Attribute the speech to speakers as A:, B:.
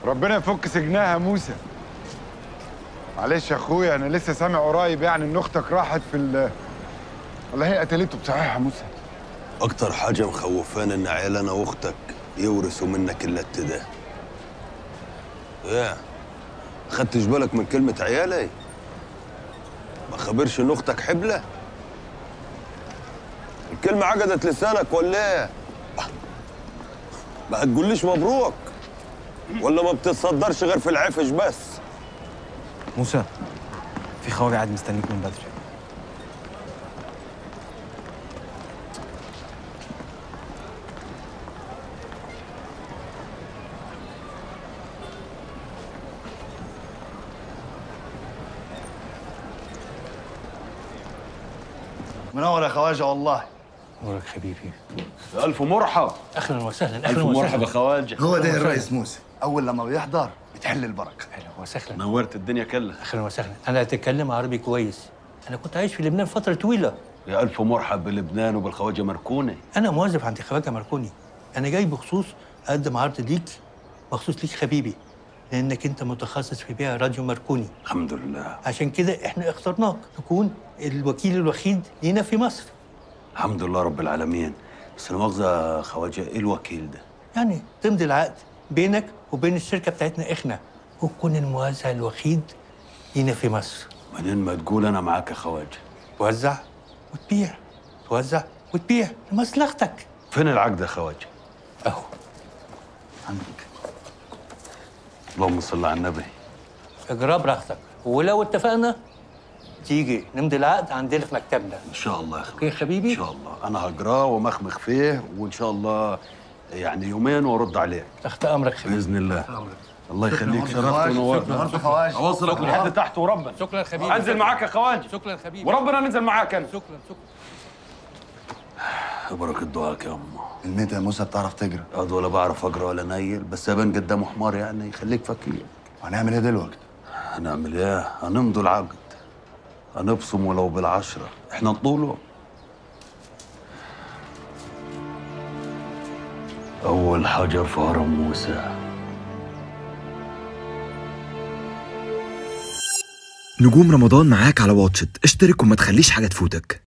A: ربنا يفك سجنها يا موسى معلش يا اخويا انا لسه سامع قريب يعني ان اختك راحت في ال والله هي قتلته بصحيح يا موسى
B: اكتر حاجه مخوفاني ان عيال انا واختك يورثوا منك اللت ده ايه خدتش بالك من كلمه عيالي ما خبرش ان اختك حبله الكلمه عقدت لسانك ولا ايه ما هتقوليش مبروك ولا ما بتتصدرش غير في العفش بس
C: موسى في خواجة قاعد مستنيك من بدري
D: منور يا خواجه والله
E: نورك حبيبي
B: الف مرحب
E: اهلا وسهلا اهلا
B: الف
E: وسهلا
B: مرحبا خواجه
D: هو ده الرئيس موسى اول لما بيحضر بتحل البركه
E: اهلا وسهلا
B: نورت الدنيا كلها
E: اهلا وسهلا انا اتكلم عربي كويس انا كنت عايش في لبنان فتره طويله
B: يا الف مرحب بلبنان وبالخواجه مركونه
E: انا موظف عند خواجه ماركوني انا جاي بخصوص اقدم عرض ليك مخصوص ليك حبيبي لانك انت متخصص في بيع راديو ماركوني
B: الحمد لله
E: عشان كده احنا اخترناك تكون الوكيل الوحيد لينا في مصر
B: الحمد لله رب العالمين بس لا مؤاخذه خواجه ايه الوكيل ده
E: يعني تمضي العقد بينك وبين الشركه بتاعتنا احنا وتكون الموزع الوحيد لينا في مصر
B: منين ما تقول انا معاك يا خواجه
E: توزع وتبيع توزع وتبيع لمصلحتك
B: فين العقد يا خواجه
E: اهو
B: اللهم صل على النبي
E: اجرى براحتك ولو اتفقنا تيجي نمضي العقد عندنا في مكتبنا
B: ان شاء الله يا
E: اوكي
B: خواجه
E: يا حبيبي
B: ان شاء الله انا هقراه ومخمخ فيه وان شاء الله يعني يومين وارد عليك
E: تحت امرك حبيبي
B: باذن الله الله يخليك شرفت
D: خواجه
B: ونورت
D: برضه خواجه
B: اوصلك لحد تحت وربنا
E: شكرا حبيبي
B: انزل معاك يا خواجه
E: شكرا حبيبي
B: وربنا ننزل معاك انا
E: شكرا شكرا
B: بركة دعاك يا أمه
D: الميت يا موسى بتعرف تجري
B: أقعد ولا بعرف أقرأ ولا نيل بس أبان قدامه حمار يعني يخليك فكير
D: هنعمل ايه دلوقتي
B: هنعمل إيه؟ هنمضوا العقد هنبصم ولو بالعشرة إحنا نطوله أول حاجة في هرم موسى
F: نجوم رمضان معاك على واتشت اشترك وما تخليش حاجة تفوتك